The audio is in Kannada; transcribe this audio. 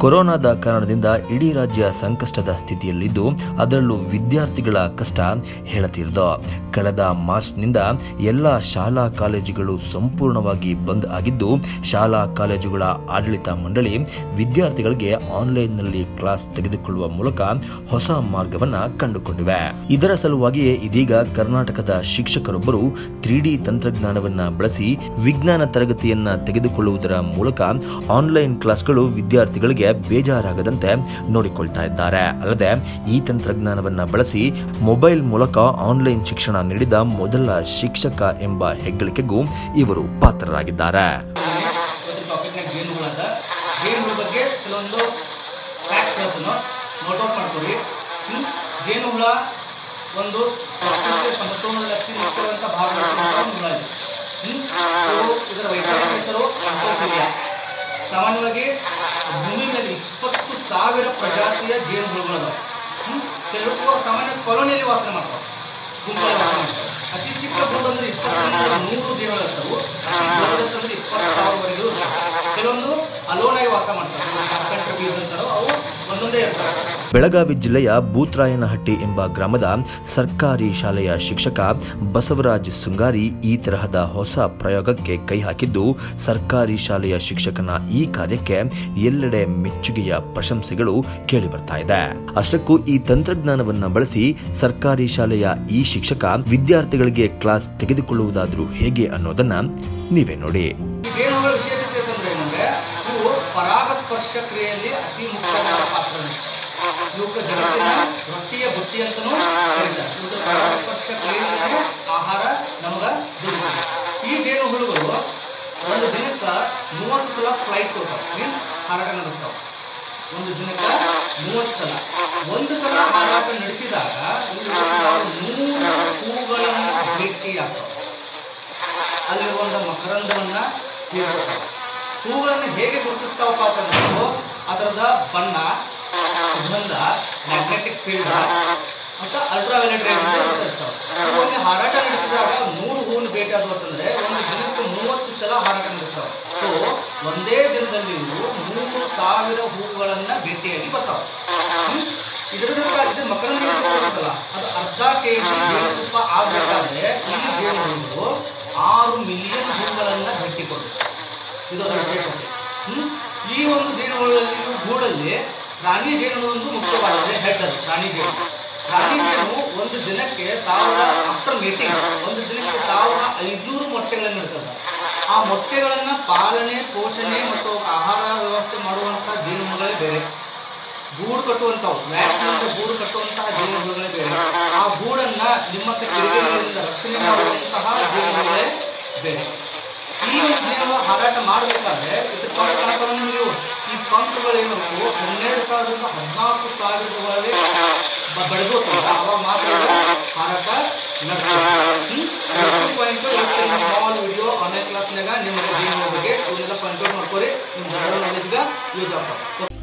ಕೊರೋನಾದ ಕಾರಣದಿಂದ ಇಡೀ ರಾಜ್ಯ ಸಂಕಷ್ಟದ ಸ್ಥಿತಿಯಲ್ಲಿದ್ದು ಅದರಲ್ಲೂ ವಿದ್ಯಾರ್ಥಿಗಳ ಕಷ್ಟ ಹೇಳತೀರ್ದು ಕಳೆದ ಮಾರ್ಚ್ನಿಂದ ಎಲ್ಲ ಶಾಲಾ ಕಾಲೇಜುಗಳು ಸಂಪೂರ್ಣವಾಗಿ ಬಂದ್ ಆಗಿದ್ದು ಶಾಲಾ ಕಾಲೇಜುಗಳ ಆಡಳಿತ ಮಂಡಳಿ ವಿದ್ಯಾರ್ಥಿಗಳಿಗೆ ಆನ್ಲೈನ್ನಲ್ಲಿ ಕ್ಲಾಸ್ ತೆಗೆದುಕೊಳ್ಳುವ ಮೂಲಕ ಹೊಸ ಮಾರ್ಗವನ್ನ ಕಂಡುಕೊಂಡಿವೆ ಇದರ ಸಲುವಾಗಿಯೇ ಇದೀಗ ಕರ್ನಾಟಕದ ಶಿಕ್ಷಕರೊಬ್ಬರು ತ್ರೀ ಡಿ ತಂತ್ರಜ್ಞಾನವನ್ನ ಬಳಸಿ ವಿಜ್ಞಾನ ತರಗತಿಯನ್ನ ತೆಗೆದುಕೊಳ್ಳುವುದರ ಮೂಲಕ ಆನ್ಲೈನ್ ಕ್ಲಾಸ್ಗಳು ವಿದ್ಯಾರ್ಥಿಗಳಿಗೆ ಬೇಜಾರಾಗದಂತೆ ನೋಡಿಕೊಳ್ತಾ ಇದ್ದಾರೆ ಅಲ್ಲದೆ ಈ ತಂತ್ರಜ್ಞಾನವನ್ನ ಬಳಸಿ ಮೊಬೈಲ್ ಮೂಲಕ ಆನ್ಲೈನ್ ಶಿಕ್ಷಣ ನೀಡಿದ ಮೊದಲ ಶಿಕ್ಷಕ ಎಂಬ ಹೆಗ್ಗಳಿಕೆಗೂ ಇವರು ಪಾತ್ರರಾಗಿದ್ದಾರೆ ಇವತ್ತಿನ ಟಾಪಿಕ್ನಾಗ ಜೇನುಗಳು ಅಂತ ಜೇನುಗಳ ಬಗ್ಗೆ ಕೆಲವೊಂದು ಫ್ಯಾಕ್ಟ್ಸ್ ಹೇಳ್ತೀನಿ ನೋಟ್ ಔಟ್ ಮಾಡ್ಕೊಳ್ಳಿ ಹ್ಮ್? ಜೇನುಹುಳ ಒಂದು ಪ್ರಕೃತಿಯ ಸಮತೋಲನದಲ್ಲಿ ಅತಿ ಮುಖ್ಯವಾದಂಥ ಭಾಗವಾಗಿರುವಂಥ ಒಂದು ಹುಳ ಇದೆ ಹ್ಮ್? ಇದು ಇದರ ವೈಜ್ಞಾನಿಕ ಹೆಸರು ಅಂಟೋಫಿಲಿಯಾ ಸಾಮಾನ್ಯವಾಗಿ ಭೂಮಿ ಮೇಲೆ ಇಪ್ಪತ್ತು ಸಾವಿರ ಪ್ರಜಾತಿಯ ಜೇನುಹುಳುಗಳಿದಾವೆ ಹ್ಮ್? ಕೆಲವು ಸಾಮಾನ್ಯ ಕಾಲೋನಿಯಲ್ಲಿ ವಾಸನೆ ಮಾಡ್ತಾವೆ ಗುಂಪಲ್ಲಿ ವಾಸನೆ ಮಾಡ್ತಾವೆ ಅತಿ ಚಿಕ್ಕ ಗೂಡು ಅಂದ್ರೆ ಇಪ್ಪತ್ತರಿಂದ ನೂರು ಜೇನುಗಳು ಇರ್ತಾವೆ ಅತಿ ದೊಡ್ಡದಂತಂದ್ರೆ ಇಪ್ಪತ್ತು ಸಾವಿರವರೆಗೂ ಇರ್ತಾವೆ ಕೆಲವೊಂದು ಅಲೋನಾಗಿ ವಾಸ ಮಾಡ್ತಾರೆ ಕಾರ್ಪೆಂಟರ್ ಬೀಸ್ ಅಂತಾರೋ ಅವು ಒಂದೊಂದೇ ಇರ್ತವೆ ಬೆಳಗಾವಿ ಜಿಲ್ಲೆಯ ಬೂತ್ರಾಯನಹಟ್ಟಿ ಎಂಬ ಗ್ರಾಮದ ಸರ್ಕಾರಿ ಶಾಲೆಯ ಶಿಕ್ಷಕ ಬಸವರಾಜ್ ಸುಂಗಾರಿ ಈ ತರಹದ ಹೊಸ ಪ್ರಯೋಗಕ್ಕೆ ಕೈ ಹಾಕಿದ್ದು ಸರ್ಕಾರಿ ಶಾಲೆಯ ಶಿಕ್ಷಕನ ಈ ಕಾರ್ಯಕ್ಕೆ ಎಲ್ಲೆಡೆ ಮೆಚ್ಚುಗೆಯ ಪ್ರಶಂಸೆಗಳು ಕೇಳಿ ಬರ್ತಾ ಇದೆ ಅಷ್ಟಕ್ಕೂ ಈ ತಂತ್ರಜ್ಞಾನವನ್ನ ಬಳಸಿ ಸರ್ಕಾರಿ ಶಾಲೆಯ ಈ ಶಿಕ್ಷಕ ವಿದ್ಯಾರ್ಥಿಗಳಿಗೆ ಕ್ಲಾಸ್ ತೆಗೆದುಕೊಳ್ಳುವುದಾದ್ರೂ ಹೇಗೆ ಅನ್ನೋದನ್ನ ನೀವೇ ನೋಡಿ ಈ ಜೇನುಗಳ ವಿಶೇಷತೆ ಅಂತಂದ್ರೆ ಏನಂದ್ರೆ ಇವು ಪರಾಗಸ್ಪರ್ಶ ಕ್ರಿಯೆಯಲ್ಲಿ ಅತಿ ಮುಖ್ಯವಾದ ಪಾತ್ರ ವಹಿಸ್ತವೆ. ಇವಕ್ಕೆ ಜಗತ್ತಿನ ರೊಟ್ಟಿಯ ಬುತ್ತಿ ಅಂತನೂ ಕರೀತಾರೆ ಇವ್ರ ಪರಾಗಸ್ಪರ್ಶ ಕ್ರಿಯೆಯಲ್ಲಿ ಆಹಾರ ನಮಗ ದೊರೆಯುತ್ತದೆ ಈ ಜೇನು ಹುಳುಗಳು ಒಂದು ದಿನಕ್ಕೆ ಮೂವತ್ತು ಸಲ ಫ್ಲೈಟ್ ಹೋಗ್ತಾವೆ ಮೀನ್ಸ್ ಹಾರಾಟ ನಡೆಸ್ತಾವೆ ಒಂದು ದಿನಕ್ಕೆ ಮೂವತ್ತು ಸಲ ಒಂದು ಸಲ ಹಾರಾಟ ನಡೆಸಿದಾಗ ಇವು ಸುಮಾರು ನೂರು ಹೂಗಳನ್ನು ಭೇಟಿಯಾಗ್ತವೆ ಅಲ್ಲಿರುವಂಥ ಮಕರಂದವನ್ನ ಹೀರ್ಕೊಳ್ತಾವೆ ಹೂಗಳನ್ನು ಹೇಗೆ ಗುರುತಿಸ್ತಾವಪ್ಪ ಅಂತಂದ್ರೆ ಅದರದ ಬಣ್ಣ ಸುಗಂಧ ಮ್ಯಾಗ್ನೆಟಿಕ್ ಫೀಲ್ಡ್ ಮತ್ತು ಅಲ್ಟ್ರಾವೈಲೆಟ್ ರೇಂಜ್ ಅಂತ ಗುರುತಿಸ್ತಾವೆ ಒಮ್ಮೆ ಹಾರಾಟ ನಡೆಸಿದಾಗ ನೂರು ಹೂವನ್ನು ಭೇಟಿ ಆದವು ಅಂತಂದ್ರೆ ಒಂದು ದಿನಕ್ಕೆ ಮೂವತ್ತು ಸಲ ಹಾರಾಟ ನಡೆಸ್ತಾವೆ ಸೊ ಒಂದೇ ದಿನದಲ್ಲಿ ಇವು ಮೂರು ಸಾವಿರ ಹೂಗಳನ್ನ ಭೇಟಿಯಾಗಿ ಬರ್ತಾವೆ ಹ್ಮ್? ಇದರಿಂದ ಇದು ಮಕರಂದ ಬರುತ್ತಲ್ಲ ಅದು ಅರ್ಧ ಕೆ ಜಿ ಜೇನುತುಪ್ಪ ಆಗ್ಬೇಕಾದ್ರೆ ಈ ಜೇನುಹುಳುಗಳು ಆರು ಮಿಲಿಯನ್ ಹೂಗಳನ್ನ ಭೇಟಿ ಕೊಡುತ್ತೆ ಇದು ಅದರ ವಿಶೇಷತೆ ಹ್ಮ್? ಈ ಒಂದು ಜೇನುಹುಳಲ್ಲಿ ಗೂಡಲ್ಲಿ ರಾಣಿ ಜೇನು ಒಂದು ಮುಖ್ಯವಾಗಿದೆ ಹೆಡ್ ಅದು ರಾಣಿ ಜೇನು ರಾಣಿ ಜೇನು ಒಂದು ದಿನಕ್ಕೆ ಸಾವಿರ ಆಫ್ಟರ್ ಮೀಟಿಂಗ್ ಒಂದು ದಿನಕ್ಕೆ ಸಾವಿರ ಐದುನೂರು ಮೊಟ್ಟೆಗಳನ್ನು ಇರ್ತದೆ ಆ ಮೊಟ್ಟೆಗಳನ್ನ ಪಾಲನೆ ಪೋಷಣೆ ಮತ್ತು ಆಹಾರ ವ್ಯವಸ್ಥೆ ಮಾಡುವಂತ ಜೇನುಹುಳಗಳೇ ಬೇರೆ ಗೂಡು ಕಟ್ಟುವಂತವು ವ್ಯಾಕ್ಸಿನ್ ಅಂತ ಗೂಡು ಕಟ್ಟುವಂತಹ ಜೇನುಹುಳುಗಳೇ ಬೇರೆ ಆ ಗೂಡನ್ನ ನಿಮ್ಮ ಕಿರಿಕಿರಿಗಳಿಂದ ರಕ್ಷಣೆ ಮಾಡುವಂತಹ ಜೇನುಹುಳುಗಳೇ ಬೇರೆ ಈ ಒಂದು ಜೇನುಹುಳ ಹಾರಾಟ ಮಾಡಬೇಕಾದ್ರೆ ಇದ್ರ ಪಂಕಗಳನ್ನು ನೀವು ಈ ಪಂಕಗಳೇನು ಹನ್ನೆರಡು ಸಾವಿರದಿಂದ ಹದಿನಾಲ್ಕು ಸಾವಿರಗಳಲ್ಲಿ ಬಡಿದು ಅವಾಗ ಮಾತ್ರ ಇದು ಹಾರಾಟ ನಡೆಸ್ತದೆ ಪಾಯಿಂಟ್ ಸ್ಮಾಲ್ ವಿಡಿಯೋ ಆನ್ಲೈನ್ ಕ್ಲಾಸ್ನಾಗ ನಿಮ್ಮ ಜೇನುಹುಳ ಬಗ್ಗೆ ಇವನ್ನೆಲ್ಲ ಪಾಯಿಂಟ್ ಔಟ್ ಮಾಡ್ಕೊರಿ ನಿಮ್ಮ ಜನರಲ್ ನಾಲೆಜ್ಗೆ ಯೂಸ್ ಆಗ್ತದೆ